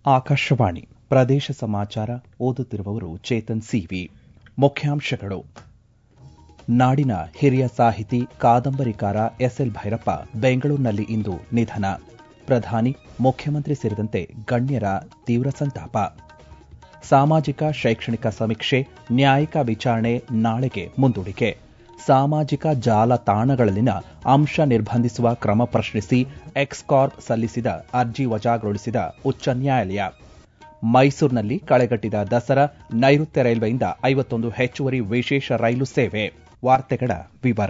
ಆಕಾಶವಾಣಿ ಪ್ರದೇಶ ಸಮಾಚಾರ ಓದುತ್ತಿರುವವರು ಚೇತನ್ ಸಿವಿ ಮುಖ್ಯಾಂಶಗಳು ನಾಡಿನ ಹಿರಿಯ ಸಾಹಿತಿ ಕಾದಂಬರಿಕಾರ ಎಸ್ಎಲ್ ಭೈರಪ್ಪ ಬೆಂಗಳೂರಿನಲ್ಲಿ ಇಂದು ನಿಧನ ಪ್ರಧಾನಿ ಮುಖ್ಯಮಂತ್ರಿ ಸೇರಿದಂತೆ ಗಣ್ಯರ ತೀವ್ರ ಸಂತಾಪ ಸಾಮಾಜಿಕ ಶೈಕ್ಷಣಿಕ ಸಮೀಕ್ಷೆ ನ್ಯಾಯಿಕ ವಿಚಾರಣೆ ನಾಳೆಗೆ ಮುಂದೂಡಿಕೆ ಸಾಮಾಜಿಕ ಜಾಲತಾಣಗಳಲ್ಲಿನ ಅಂಶ ನಿರ್ಬಂಧಿಸುವ ಕ್ರಮ ಪ್ರಶ್ನಿಸಿ ಎಕ್ಸ್ಕಾರ್ಪ್ ಸಲ್ಲಿಸಿದ ಅರ್ಜಿ ವಜಾಗೊಳಿಸಿದ ಉಚ್ಚ ನ್ಯಾಯಾಲಯ ಮೈಸೂರಿನಲ್ಲಿ ಕಳೆಗಟ್ಟಿದ ದಸರಾ ನೈಋತ್ಯ ರೈಲ್ವೆಯಿಂದ ಐವತ್ತೊಂದು ಹೆಚ್ಚುವರಿ ವಿಶೇಷ ರೈಲು ಸೇವೆ ವಾರ್ತೆಗಳ ವಿವರ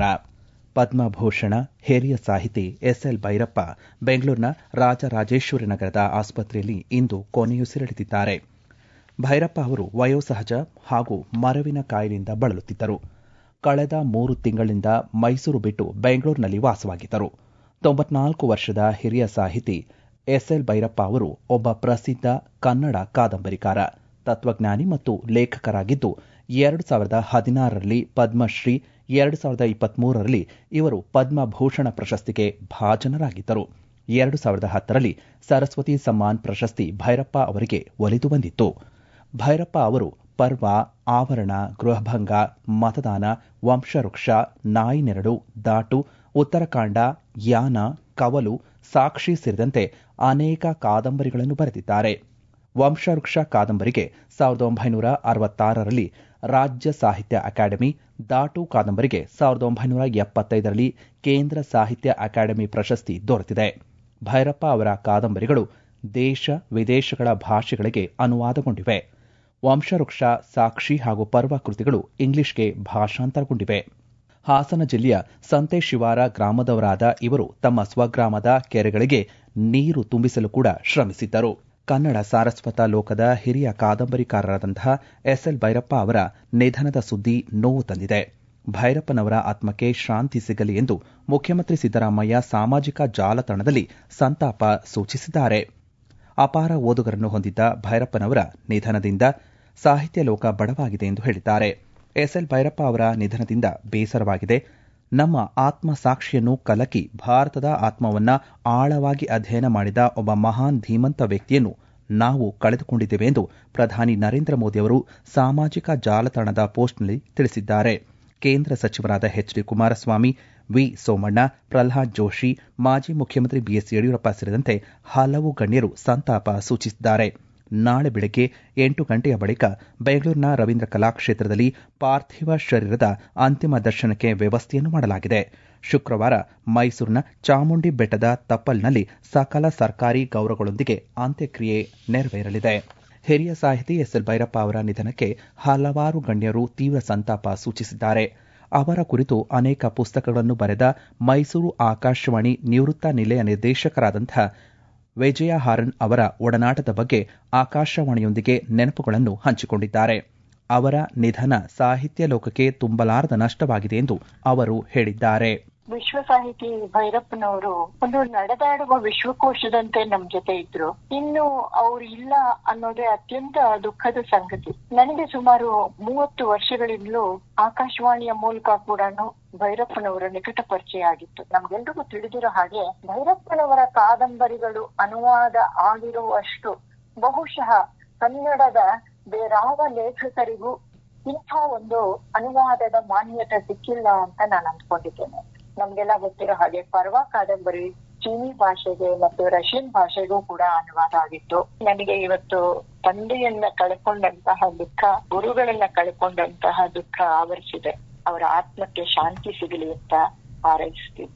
ಪದ್ಮಭೂಷಣ ಹಿರಿಯ ಸಾಹಿತಿ ಎಸ್ಎಲ್ ಭೈರಪ್ಪ ಬೆಂಗಳೂರಿನ ರಾಜರಾಜೇಶ್ವರಿ ನಗರದ ಆಸ್ಪತ್ರೆಯಲ್ಲಿ ಇಂದು ಕೊನೆಯುಸಿರೆಳೆದಿದ್ದಾರೆ ಭೈರಪ್ಪ ಅವರು ವಯೋಸಹಜ ಹಾಗೂ ಮರವಿನ ಕಾಯಿಲೆಯಿಂದ ಬಳಲುತ್ತಿದ್ದರು ಕಳೆದ ಮೂರು ತಿಂಗಳಿಂದ ಮೈಸೂರು ಬಿಟ್ಟು ಬೆಂಗಳೂರಿನಲ್ಲಿ ವಾಸವಾಗಿದ್ದರು ತೊಂಬತ್ನಾಲ್ಕು ವರ್ಷದ ಹಿರಿಯ ಸಾಹಿತಿ ಎಸ್ಎಲ್ ಭೈರಪ್ಪ ಅವರು ಒಬ್ಬ ಪ್ರಸಿದ್ಧ ಕನ್ನಡ ಕಾದಂಬರಿಕಾರ ತತ್ವಜ್ಞಾನಿ ಮತ್ತು ಲೇಖಕರಾಗಿದ್ದು ಎರಡು ಸಾವಿರದ ಹದಿನಾರರಲ್ಲಿ ಪದ್ಮಶ್ರೀ ಎರಡು ಸಾವಿರದ ಇಪ್ಪತ್ಮೂರರಲ್ಲಿ ಇವರು ಪದ್ಮಭೂಷಣ ಪ್ರಶಸ್ತಿಗೆ ಭಾಜನರಾಗಿದ್ದರು ಎರಡು ಸಾವಿರದ ಹತ್ತರಲ್ಲಿ ಸರಸ್ವತಿ ಸಮ್ಮಾನ್ ಪ್ರಶಸ್ತಿ ಭೈರಪ್ಪ ಅವರಿಗೆ ಒಲಿದು ಬಂದಿತ್ತು ಭೈರಪ್ಪ ಅವರು ಪರ್ವ ಆವರಣ ಗೃಹಭಂಗ ಮತದಾನ ವಂಶವೃಕ್ಷ ನಾಯಿ ನೆರಳು ದಾಟು ಉತ್ತರಕಾಂಡ ಯಾನ ಕವಲು ಸಾಕ್ಷಿ ಸೇರಿದಂತೆ ಅನೇಕ ಕಾದಂಬರಿಗಳನ್ನು ಬರೆದಿದ್ದಾರೆ ವಂಶವೃಕ್ಷ ಕಾದಂಬರಿಗೆ ಸಾವಿರದ ಒಂಬೈನೂರ ಅರವತ್ತಾರರಲ್ಲಿ ರಾಜ್ಯ ಸಾಹಿತ್ಯ ಅಕಾಡೆಮಿ ದಾಟು ಕಾದಂಬರಿಗೆ ಸಾವಿರದ ಒಂಬೈನೂರ ಎಪ್ಪತ್ತೈದರಲ್ಲಿ ಕೇಂದ್ರ ಸಾಹಿತ್ಯ ಅಕಾಡೆಮಿ ಪ್ರಶಸ್ತಿ ದೊರೆತಿದೆ ಭೈರಪ್ಪ ಅವರ ಕಾದಂಬರಿಗಳು ದೇಶ ವಿದೇಶಗಳ ಭಾಷೆಗಳಿಗೆ ಅನುವಾದಗೊಂಡಿವೆ ವಂಶವೃಕ್ಷ ಸಾಕ್ಷಿ ಹಾಗೂ ಪರ್ವ ಕೃತಿಗಳು ಇಂಗ್ಲಿಷ್ಗೆ ಭಾಷಾಂತರಗೊಂಡಿವೆ ಹಾಸನ ಜಿಲ್ಲೆಯ ಸಂತೆ ಶಿವಾರ ಗ್ರಾಮದವರಾದ ಇವರು ತಮ್ಮ ಸ್ವಗ್ರಾಮದ ಕೆರೆಗಳಿಗೆ ನೀರು ತುಂಬಿಸಲು ಕೂಡ ಶ್ರಮಿಸಿದ್ದರು ಕನ್ನಡ ಸಾರಸ್ವತ ಲೋಕದ ಹಿರಿಯ ಕಾದಂಬರಿಕಾರರಾದಂತಹ ಎಸ್ಎಲ್ ಭೈರಪ್ಪ ಅವರ ನಿಧನದ ಸುದ್ದಿ ನೋವು ತಂದಿದೆ ಭೈರಪ್ಪನವರ ಆತ್ಮಕ್ಕೆ ಶಾಂತಿ ಸಿಗಲಿ ಎಂದು ಮುಖ್ಯಮಂತ್ರಿ ಸಿದ್ದರಾಮಯ್ಯ ಸಾಮಾಜಿಕ ಜಾಲತಾಣದಲ್ಲಿ ಸಂತಾಪ ಸೂಚಿಸಿದ್ದಾರೆ ಅಪಾರ ಓದುಗರನ್ನು ಹೊಂದಿದ್ದ ಭೈರಪ್ಪನವರ ನಿಧನದಿಂದ ಸಾಹಿತ್ಯ ಲೋಕ ಬಡವಾಗಿದೆ ಎಂದು ಹೇಳಿದ್ದಾರೆ ಎಸ್ಎಲ್ ಭೈರಪ್ಪ ಅವರ ನಿಧನದಿಂದ ಬೇಸರವಾಗಿದೆ ನಮ್ಮ ಆತ್ಮ ಸಾಕ್ಷಿಯನ್ನು ಕಲಕಿ ಭಾರತದ ಆತ್ಮವನ್ನ ಆಳವಾಗಿ ಅಧ್ಯಯನ ಮಾಡಿದ ಒಬ್ಬ ಮಹಾನ್ ಧೀಮಂತ ವ್ಯಕ್ತಿಯನ್ನು ನಾವು ಕಳೆದುಕೊಂಡಿದ್ದೇವೆ ಎಂದು ಪ್ರಧಾನಿ ನರೇಂದ್ರ ಮೋದಿ ಅವರು ಸಾಮಾಜಿಕ ಜಾಲತಾಣದ ಪೋಸ್ಟ್ನಲ್ಲಿ ತಿಳಿಸಿದ್ದಾರೆ ಕೇಂದ್ರ ಸಚಿವರಾದ H D Kumaraswamy V Somanna Pralhad Joshi ಮಾಜಿ ಮುಖ್ಯಮಂತ್ರಿ ಬಿಎಸ್ ಯಡಿಯೂರಪ್ಪ ಸೇರಿದಂತೆ ಹಲವು ಗಣ್ಯರು ಸಂತಾಪ ಸೂಚಿಸಿದ್ದಾರೆ ನಾಳೆ ಬೆಳಗ್ಗೆ ಎಂಟು ಗಂಟೆಯ ಬಳಿಕ ಬೆಂಗಳೂರಿನ ರವೀಂದ್ರ ಕಲಾಕ್ಷೇತ್ರದಲ್ಲಿ ಪಾರ್ಥಿವ ಶರೀರದ ಅಂತಿಮ ದರ್ಶನಕ್ಕೆ ವ್ಯವಸ್ಥೆಯನ್ನು ಮಾಡಲಾಗಿದೆ ಶುಕ್ರವಾರ ಮೈಸೂರಿನ ಚಾಮುಂಡಿ ಬೆಟ್ಟದ ತಪ್ಪಲ್ನಲ್ಲಿ ಸಕಲ ಸರ್ಕಾರಿ ಗೌರವಗಳೊಂದಿಗೆ ಅಂತ್ಯಕ್ರಿಯೆ ನೆರವೇರಲಿದೆ ಹಿರಿಯ ಸಾಹಿತಿ ಎಸ್ಎಲ್ ಭೈರಪ್ಪ ಅವರ ನಿಧನಕ್ಕೆ ಹಲವಾರು ಗಣ್ಯರು ತೀವ್ರ ಸಂತಾಪ ಸೂಚಿಸಿದ್ದಾರೆ ಅವರ ಕುರಿತು ಅನೇಕ ಪುಸ್ತಕಗಳನ್ನು ಬರೆದ ಮೈಸೂರು ಆಕಾಶವಾಣಿ ನಿವೃತ್ತ ನಿಲಯ ನಿರ್ದೇಶಕರಾದಂತಹ ವಿಜಯ ಹಾರನ್ ಅವರ ಒಡನಾಟದ ಬಗ್ಗೆ ಆಕಾಶವಾಣಿಯೊಂದಿಗೆ ನೆನಪುಗಳನ್ನು ಹಂಚಿಕೊಂಡಿದ್ದಾರೆ ಅವರ ನಿಧನ ಸಾಹಿತ್ಯ ಲೋಕಕ್ಕೆ ತುಂಬಲಾರದ ನಷ್ಟವಾಗಿದೆ ಎಂದು ಅವರು ಹೇಳಿದ್ದಾರೆ ವಿಶ್ವ ಸಾಹಿತಿ ಭೈರಪ್ಪನವರು ಒಂದು ನಡೆದಾಡುವ ವಿಶ್ವಕೋಶದಂತೆ ನಮ್ ಜೊತೆ ಇದ್ರು ಇನ್ನು ಅವ್ರು ಇಲ್ಲ ಅನ್ನೋದೇ ಅತ್ಯಂತ ದುಃಖದ ಸಂಗತಿ ನನಗೆ ಸುಮಾರು ಮೂವತ್ತು ವರ್ಷಗಳಿಂದಲೂ ಆಕಾಶವಾಣಿಯ ಮೂಲಕ ಕೂಡ ಭೈರಪ್ಪನವರ ನಿಕಟ ಪರಿಚಯ ಆಗಿತ್ತು ನಮ್ಗೆಲ್ರಿಗೂ ತಿಳಿದಿರೋ ಹಾಗೆ ಭೈರಪ್ಪನವರ ಕಾದಂಬರಿಗಳು ಅನುವಾದ ಆಗಿರುವಷ್ಟು ಬಹುಶಃ ಕನ್ನಡದ ಬೇರಾವ ಲೇಖಕರಿಗೂ ಇಂಥ ಒಂದು ಅನುವಾದದ ಮಾನ್ಯತೆ ಸಿಕ್ಕಿಲ್ಲ ಅಂತ ನಾನು ಅಂದ್ಕೊಂಡಿದ್ದೇನೆ ನಮ್ಗೆಲ್ಲ ಗೊತ್ತಿರೋ ಹಾಗೆ ಪರ್ವ ಕಾದಂಬರಿ ಚೀನಿ ಭಾಷೆಗೆ ಮತ್ತು ರಷ್ಯನ್ ಭಾಷೆಗೂ ಕೂಡ ಅನುವಾದ ಆಗಿತ್ತು ನನಗೆ ಇವತ್ತು ತಂದೆಯನ್ನ ಕಳ್ಕೊಂಡಂತಹ ದುಃಖ ಗುರುಗಳನ್ನ ಕಳ್ಕೊಂಡಂತಹ ದುಃಖ ಆವರಿಸಿದೆ ಅವರ ಆತ್ಮಕ್ಕೆ ಶಾಂತಿ ಸಿಗಲಿ ಅಂತ ಹಾರೈಸ್ತೀನಿ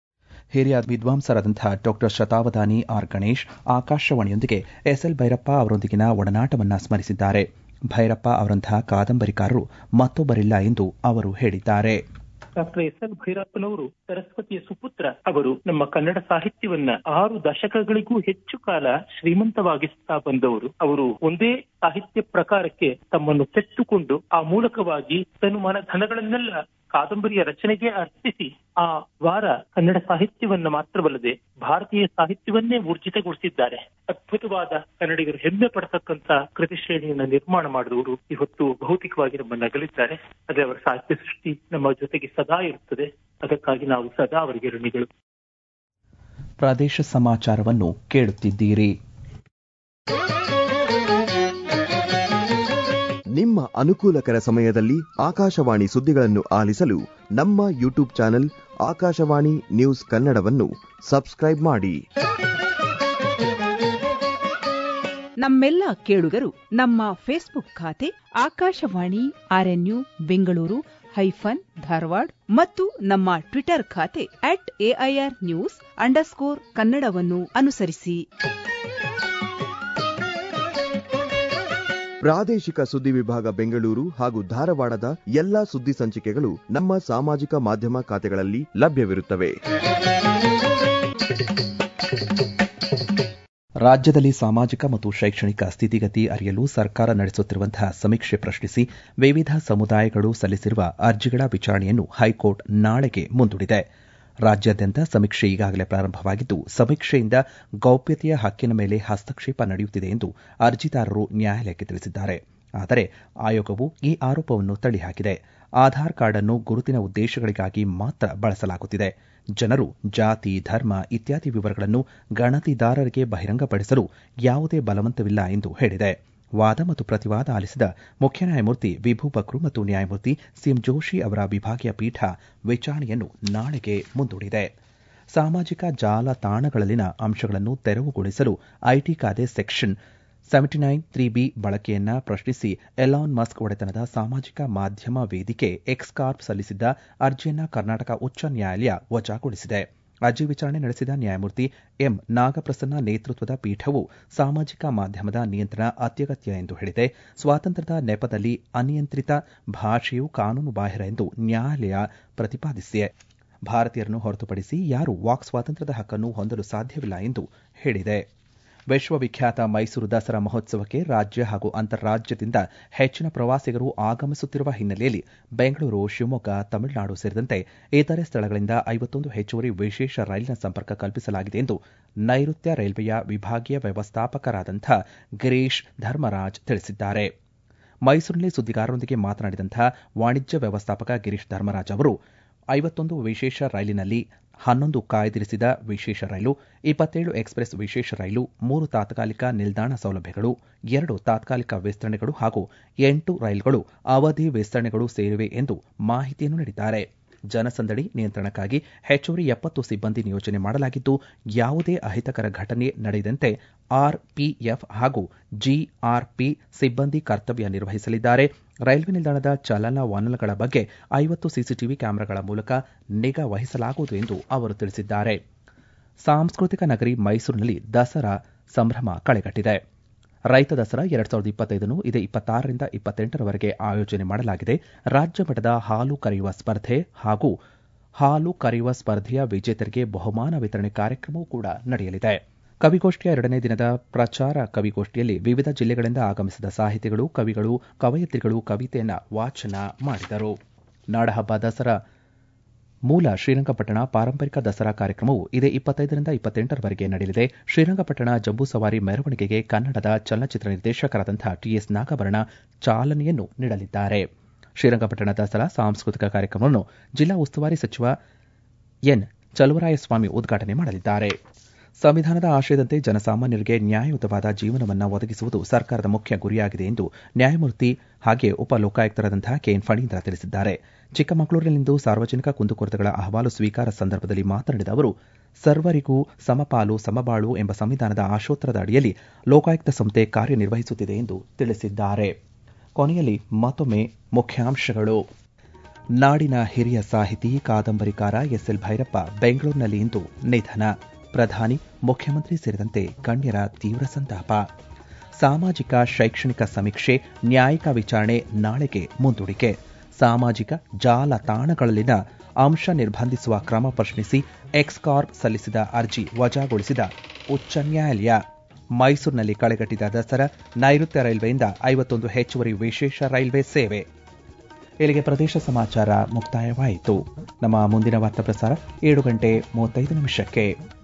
ಹಿರಿಯ ವಿದ್ವಾಂಸರಾದಂತಹ ಡಾಕ್ಟರ್ ಶತಾವಧಾನಿ ಆರ್ ಗಣೇಶ್ ಆಕಾಶವಾಣಿಯೊಂದಿಗೆ ಎಸ್ಎಲ್ ಭೈರಪ್ಪ ಅವರೊಂದಿಗಿನ ಒಡನಾಟವನ್ನ ಸ್ಮರಿಸಿದ್ದಾರೆ ಭೈರಪ್ಪ ಅವರಂತಹ ಕಾದಂಬರಿಕಾರರು ಮತ್ತೊಬ್ಬರಿಲ್ಲ ಎಂದು ಅವರು ಹೇಳಿದ್ದಾರೆ ಡಾಕ್ಟರ್ ಎಸ್ ಎಲ್ ಭೈರಪ್ಪನವರು ಸರಸ್ವತಿಯ ಸುಪುತ್ರ ಅವರು ನಮ್ಮ ಕನ್ನಡ ಸಾಹಿತ್ಯವನ್ನ ಆರು ದಶಕಗಳಿಗೂ ಹೆಚ್ಚು ಕಾಲ ಶ್ರೀಮಂತವಾಗಿಸುತ್ತಾ ಬಂದವರು ಅವರು ಒಂದೇ ಸಾಹಿತ್ಯ ಪ್ರಕಾರಕ್ಕೆ ತಮ್ಮನ್ನು ತೆತ್ತುಕೊಂಡು ಆ ಮೂಲಕವಾಗಿ ತನು ಮನ ಧನಗಳನ್ನೆಲ್ಲ ಕಾದಂಬರಿಯ ರಚನೆಗೆ ಅರ್ಪಿಸಿ ಆ ವಾರ ಕನ್ನಡ ಸಾಹಿತ್ಯವನ್ನ ಮಾತ್ರವಲ್ಲದೆ ಭಾರತೀಯ ಸಾಹಿತ್ಯವನ್ನೇ ಊರ್ಜಿತಗೊಳಿಸಿದ್ದಾರೆ ಅದ್ಭುತವಾದ ಕನ್ನಡಿಗರು ಹೆಮ್ಮೆ ಪಡತಕ್ಕಂತ ಕೃತಿ ಶ್ರೇಣಿಯನ್ನ ನಿರ್ಮಾಣ ಮಾಡಿದವರು ಇವತ್ತು ಭೌತಿಕವಾಗಿ ನಮ್ಮನ್ನ ಅಗಲಿದ್ದಾರೆ ಅದೇ ಅವರ ಸಾಹಿತ್ಯ ಸೃಷ್ಟಿ ನಮ್ಮ ಜೊತೆಗೆ ಸದಾ ಇರುತ್ತದೆ ಅದಕ್ಕಾಗಿ ನಾವು ಸದಾ ಅವರಿಗೆ ಋಣಿಗಳು ಪ್ರದೇಶ ಸಮಾಚಾರವನ್ನು ಕೇಳುತ್ತಿದ್ದೀರಿ ನಿಮ್ಮ ಅನುಕೂಲಕರ ಸಮಯದಲ್ಲಿ ಆಕಾಶವಾಣಿ ಸುದ್ದಿಗಳನ್ನು ಆಲಿಸಲು ನಮ್ಮ ಯೂಟ್ಯೂಬ್ ಚಾನೆಲ್ ಆಕಾಶವಾಣಿ ನ್ಯೂಸ್ ಕನ್ನಡವನ್ನು ಸಬ್ಸ್ಕ್ರೈಬ್ ಮಾಡಿ ನಮ್ಮೆಲ್ಲ ಕೇಳುಗರು ನಮ್ಮ ಫೇಸ್ಬುಕ್ ಖಾತೆ ಆಕಾಶವಾಣಿ ಆರ್ಎನ್ಯು ಬೆಂಗಳೂರು ಹೈಫನ್ ಧಾರವಾಡ ಮತ್ತು ನಮ್ಮ ಟ್ವಿಟರ್ ಖಾತೆ ಅಟ್ ಎಐಆರ್ ನ್ಯೂಸ್ ಅಂಡರ್ಸ್ಕೋರ್ ಕನ್ನಡವನ್ನು ಅನುಸರಿಸಿ ಪ್ರಾದೇಶಿಕ ಸುದ್ದಿ ವಿಭಾಗ ಬೆಂಗಳೂರು ಹಾಗೂ ಧಾರವಾಡದ ಎಲ್ಲಾ ಸುದ್ದಿ ಸಂಚಿಕೆಗಳು ನಮ್ಮ ಸಾಮಾಜಿಕ ಮಾಧ್ಯಮ ಖಾತೆಗಳಲ್ಲಿ ಲಭ್ಯವಿರುತ್ತವೆ ರಾಜ್ಯದಲ್ಲಿ ಸಾಮಾಜಿಕ ಮತ್ತು ಶೈಕ್ಷಣಿಕ ಸ್ಥಿತಿಗತಿ ಅರಿಯಲು ಸರ್ಕಾರ ನಡೆಸುತ್ತಿರುವಂತಹ ಸಮೀಕ್ಷೆ ಪ್ರಶ್ನಿಸಿ ವಿವಿಧ ಸಮುದಾಯಗಳು ಸಲ್ಲಿಸಿರುವ ಅರ್ಜಿಗಳ ವಿಚಾರಣೆಯನ್ನು ಹೈಕೋರ್ಟ್ ನಾಳೆಗೆ ಮುಂದೂಡಿದೆ ರಾಜ್ಯಾದ್ಯಂತ ಸಮೀಕ್ಷೆ ಈಗಾಗಲೇ ಪ್ರಾರಂಭವಾಗಿದ್ದು ಸಮೀಕ್ಷೆಯಿಂದ ಗೌಪ್ಯತೆಯ ಹಕ್ಕಿನ ಮೇಲೆ ಹಸ್ತಕ್ಷೇಪ ನಡೆಯುತ್ತಿದೆ ಎಂದು ಅರ್ಜಿದಾರರು ನ್ಯಾಯಾಲಯಕ್ಕೆ ತಿಳಿಸಿದ್ದಾರೆ ಆದರೆ ಆಯೋಗವು ಈ ಆರೋಪವನ್ನು ತಳ್ಳಿಹಾಕಿದೆ ಆಧಾರ್ ಕಾರ್ಡ್ ಅನ್ನು ಗುರುತಿನ ಉದ್ದೇಶಗಳಿಗಾಗಿ ಮಾತ್ರ ಬಳಸಲಾಗುತ್ತಿದೆ ಜನರು ಜಾತಿ ಧರ್ಮ ಇತ್ಯಾದಿ ವಿವರಗಳನ್ನು ಗಣತಿದಾರರಿಗೆ ಬಹಿರಂಗಪಡಿಸಲು ಯಾವುದೇ ಬಲವಂತವಿಲ್ಲ ಎಂದು ಹೇಳಿದೆ ವಾದ ಮತ್ತು ಪ್ರತಿವಾದ ಆಲಿಸಿದ ಮುಖ್ಯ ನ್ಯಾಯಮೂರ್ತಿ ವಿಭು ಬಕ್ರು ಮತ್ತು ನ್ಯಾಯಮೂರ್ತಿ ಸಿಎಂ ಜೋಶಿ ಅವರ ವಿಭಾಗೀಯ ಪೀಠ ವಿಚಾರಣೆಯನ್ನು ನಾಳೆಗೆ ಮುಂದೂಡಿದೆ ಸಾಮಾಜಿಕ ಜಾಲತಾಣಗಳಲ್ಲಿನ ಅಂಶಗಳನ್ನು ತೆರವುಗೊಳಿಸಲು ಐಟಿ ಕಾಯ್ದೆ section seventy nine three B ಬಳಕೆಯನ್ನ ಪ್ರಶ್ನಿಸಿ ಎಲಾನ್ ಮಸ್ಕ್ ಒಡೆತನದ ಸಾಮಾಜಿಕ ಮಾಧ್ಯಮ ವೇದಿಕೆ ಎಕ್ಸ್ಕಾರ್ಪ್ ಸಲ್ಲಿಸಿದ್ದ ಅರ್ಜಿಯನ್ನ ಕರ್ನಾಟಕ ಉಚ್ಚ ನ್ಯಾಯಾಲಯ ವಜಾಗೊಳಿಸಿದೆ ಅರ್ಜಿ ವಿಚಾರಣೆ ನಡೆಸಿದ ನ್ಯಾಯಮೂರ್ತಿ ಎಂ ನಾಗಪ್ರಸನ್ನ ನೇತೃತ್ವದ ಪೀಠವು ಸಾಮಾಜಿಕ ಮಾಧ್ಯಮದ ನಿಯಂತ್ರಣ ಅತ್ಯಗತ್ಯ ಎಂದು ಹೇಳಿದೆ ಸ್ವಾತಂತ್ರ್ಯದ ನೆಪದಲ್ಲಿ ಅನಿಯಂತ್ರಿತ ಭಾಷೆಯು ಕಾನೂನು ಬಾಹಿರ ಎಂದು ನ್ಯಾಯಾಲಯ ಪ್ರತಿಪಾದಿಸಿದೆ ಭಾರತೀಯರನ್ನು ಹೊರತುಪಡಿಸಿ ಯಾರೂ ವಾಕ್ ಸ್ವಾತಂತ್ರ್ಯದ ಹಕ್ಕನ್ನು ಹೊಂದಲು ಸಾಧ್ಯವಿಲ್ಲ ಎಂದು ಹೇಳಿದೆ ವಿಶ್ವವಿಖ್ಯಾತ ಮೈಸೂರು ದಸರಾ ಮಹೋತ್ಸವಕ್ಕೆ ರಾಜ್ಯ ಹಾಗೂ ಅಂತಾರಾಜ್ಯದಿಂದ ಹೆಚ್ಚಿನ ಪ್ರವಾಸಿಗರು ಆಗಮಿಸುತ್ತಿರುವ ಹಿನ್ನೆಲೆಯಲ್ಲಿ ಬೆಂಗಳೂರು ಶಿವಮೊಗ್ಗ ತಮಿಳುನಾಡು ಸೇರಿದಂತೆ ಇತರೆ ಸ್ಥಳಗಳಿಂದ ಐವತ್ತೊಂದು ಹೆಚ್ಚುವರಿ ವಿಶೇಷ ರೈಲಿನ ಸಂಪರ್ಕ ಕಲ್ಪಿಸಲಾಗಿದೆ ಎಂದು ನೈಋತ್ಯ ರೈಲ್ವೆಯ ವಿಭಾಗೀಯ ವ್ಯವಸ್ಥಾಪಕರಾದಂಥ ಗಿರೀಶ್ ಧರ್ಮರಾಜ್ ತಿಳಿಸಿದ್ದಾರೆ ಮೈಸೂರಿನಲ್ಲಿ ಸುದ್ದಿಗಾರರೊಂದಿಗೆ ಮಾತನಾಡಿದಂತಹ ವಾಣಿಜ್ಯ ವ್ಯವಸ್ಥಾಪಕ ಗಿರೀಶ್ ಧರ್ಮರಾಜ್ ಅವರು ಐವತ್ತೊಂದು ವಿಶೇಷ ರೈಲಿನಲ್ಲಿ ಹನ್ನೊಂದು ಕಾಯ್ದಿರಿಸಿದ ವಿಶೇಷ ರೈಲು ಇಪ್ಪತ್ತೇಳು ಎಕ್ಸ್ಪ್ರೆಸ್ ವಿಶೇಷ ರೈಲು ಮೂರು ತಾತ್ಕಾಲಿಕ ನಿಲ್ದಾಣ ಸೌಲಭ್ಯಗಳು ಎರಡು ತಾತ್ಕಾಲಿಕ ವಿಸ್ತರಣೆಗಳು ಹಾಗೂ ಎಂಟು ರೈಲುಗಳು ಅವಧಿ ವಿಸ್ತರಣೆಗಳು ಸೇರಿವೆ ಎಂದು ಮಾಹಿತಿಯನ್ನು ನೀಡಿದ್ದಾರೆ ಜನಸಂದಣಿ ನಿಯಂತ್ರಣಕ್ಕಾಗಿ ಹೆಚ್ಚುವರಿ ಎಪ್ಪತ್ತು ಸಿಬ್ಬಂದಿ ನಿಯೋಜನೆ ಮಾಡಲಾಗಿದ್ದು ಯಾವುದೇ ಅಹಿತಕರ ಘಟನೆ ನಡೆಯದಂತೆ ಆರ್ಪಿಎಫ್ ಹಾಗೂ ಜಿಆರ್ಪಿ ಸಿಬ್ಬಂದಿ ಕರ್ತವ್ಯ ನಿರ್ವಹಿಸಲಿದ್ದಾರೆ ರೈಲ್ವೆ ನಿಲ್ದಾಣದ ಚಲನವಲನಗಳ ಬಗ್ಗೆ ಐವತ್ತು ಸಿಸಿಟಿವಿ ಕ್ಯಾಮೆರಾಗಳ ಮೂಲಕ ನಿಗಾ ವಹಿಸಲಾಗುವುದು ಎಂದು ಅವರು ತಿಳಿಸಿದ್ದಾರೆ ಸಾಂಸ್ಕೃತಿಕ ನಗರಿ ಮೈಸೂರಿನಲ್ಲಿ ದಸರಾ ಸಂಭ್ರಮ ಕಳೆಗಟ್ಟಿದೆ ರೈತ ದಸರಾ ಎರಡ್ ಸಾವಿರದ ಇಪ್ಪತ್ತೈದನ್ನು ಇದೇ ಇಪ್ಪತ್ತಾರರಿಂದ ಇಪ್ಪತ್ತೆಂಟರವರೆಗೆ ಆಯೋಜನೆ ಮಾಡಲಾಗಿದೆ ರಾಜ್ಯ ಮಟ್ಟದ ಹಾಲು ಕರೆಯುವ ಸ್ಪರ್ಧೆ ಹಾಗೂ ಹಾಲು ಕರೆಯುವ ಸ್ಪರ್ಧೆಯ ವಿಜೇತರಿಗೆ ಬಹುಮಾನ ವಿತರಣೆ ಕಾರ್ಯಕ್ರಮವೂ ಕೂಡ ನಡೆಯಲಿದೆ ಕವಿಗೋಷ್ಠಿಯ ಎರಡನೇ ದಿನದ ಪ್ರಚಾರ ಕವಿಗೋಷ್ಠಿಯಲ್ಲಿ ವಿವಿಧ ಜಿಲ್ಲೆಗಳಿಂದ ಆಗಮಿಸಿದ ಸಾಹಿತಿಗಳು ಕವಿಗಳು ಕವಯತ್ರಿಗಳು ಕವಿತೆಯನ್ನ ವಾಚನ ಮಾಡಿದರು ನಾಡಹಬ್ಬ ದಸರಾ ಮೂಲ ಶ್ರೀರಂಗಪಟ್ಟಣ ಪಾರಂಪರಿಕ ದಸರಾ ಕಾರ್ಯಕ್ರಮವು ಇದೇ ಇಪ್ಪತ್ತೈದರಿಂದ ಇಪ್ಪತ್ತೆಂಟರವರೆಗೆ ನಡೆಯಲಿದೆ ಶ್ರೀರಂಗಪಟ್ಟಣ ಜಂಬೂ ಸವಾರಿ ಮೆರವಣಿಗೆಗೆ ಕನ್ನಡದ ಚಲನಚಿತ್ರ ನಿರ್ದೇಶಕರಾದಂತಹ ಟಿಎಸ್ ನಾಗಭರಣ ಚಾಲನೆಯನ್ನು ನೀಡಲಿದ್ದಾರೆ ಶ್ರೀರಂಗಪಟ್ಟಣ ದಸರಾ ಸಾಂಸ್ಕೃತಿಕ ಕಾರ್ಯಕ್ರಮವನ್ನು ಜಿಲ್ಲಾ ಉಸ್ತುವಾರಿ ಸಚಿವ ಎನ್ ಚಲುವರಾಯಸ್ವಾಮಿ ಉದ್ಘಾಟನೆ ಮಾಡಲಿದ್ದಾರೆ ಸಂವಿಧಾನದ ಆಶಯದಂತೆ ಜನಸಾಮಾನ್ಯರಿಗೆ ನ್ಯಾಯಯುತವಾದ ಜೀವನವನ್ನು ಒದಗಿಸುವುದು ಸರ್ಕಾರದ ಮುಖ್ಯ ಗುರಿಯಾಗಿದೆ ಎಂದು ನ್ಯಾಯಮೂರ್ತಿ ಹಾಗೆ ಉಪ ಲೋಕಾಯುಕ್ತರಾದಂತಹ ಕೆಎನ್ ಫಣೀಂದ್ರ ತಿಳಿಸಿದ್ದಾರೆ ಚಿಕ್ಕಮಗಳೂರಿನಲ್ಲಿಂದು ಸಾರ್ವಜನಿಕ ಕುಂದುಕೊರತೆಗಳ ಅಹವಾಲು ಸ್ವೀಕಾರ ಸಂದರ್ಭದಲ್ಲಿ ಮಾತನಾಡಿದ ಅವರು ಸರ್ವರಿಗೂ ಸಮಪಾಲು ಸಮಬಾಳು ಎಂಬ ಸಂವಿಧಾನದ ಆಶೋತ್ತರದ ಅಡಿಯಲ್ಲಿ ಲೋಕಾಯುಕ್ತ ಸಂಸ್ಥೆ ಕಾರ್ಯನಿರ್ವಹಿಸುತ್ತಿದೆ ಎಂದು ತಿಳಿಸಿದ್ದಾರೆ ಕೊನೆಯಲ್ಲಿ ಮತ್ತೊಮ್ಮೆ ಮುಖ್ಯಾಂಶಗಳು ನಾಡಿನ ಹಿರಿಯ ಸಾಹಿತಿ ಕಾದಂಬರಿಕಾರ ಎಸ್ಎಲ್ ಭೈರಪ್ಪ ಬೆಂಗಳೂರಿನಲ್ಲಿ ಇಂದು ನಿಧನ ಪ್ರಧಾನಿ ಮುಖ್ಯಮಂತ್ರಿ ಸೇರಿದಂತೆ ಗಣ್ಯರ ತೀವ್ರ ಸಂತಾಪ ಸಾಮಾಜಿಕ ಶೈಕ್ಷಣಿಕ ಸಮೀಕ್ಷೆ ನ್ಯಾಯಿಕ ವಿಚಾರಣೆ ನಾಳೆಗೆ ಮುಂದೂಡಿಕೆ ಸಾಮಾಜಿಕ ಜಾಲತಾಣಗಳಲ್ಲಿನ ಅಂಶ ನಿರ್ಬಂಧಿಸುವ ಕ್ರಮ ಪ್ರಶ್ನಿಸಿ ಎಕ್ಸ್ಕಾರ್ಪ್ ಸಲ್ಲಿಸಿದ ಅರ್ಜಿ ವಜಾಗೊಳಿಸಿದ ಉಚ್ಚ ನ್ಯಾಯಾಲಯ ಮೈಸೂರಿನಲ್ಲಿ ಕಳೆಗಟ್ಟಿದ ದಸರಾ ನೈಋತ್ಯ ರೈಲ್ವೆಯಿಂದ ಐವತ್ತೊಂದು ಹೆಚ್ಚುವರಿ ವಿಶೇಷ ರೈಲ್ವೆ ಸೇವೆ ಇಲ್ಲಿಗೆ ಪ್ರದೇಶ ಸಮಾಚಾರ ಮುಕ್ತಾಯವಾಯಿತು ನಮ್ಮ ಮುಂದಿನ ವಾರ್ತಾ ಪ್ರಸಾರ ಏಳು ಗಂಟೆ ಮೂವತ್ತೈದು ನಿಮಿಷಕ್ಕೆ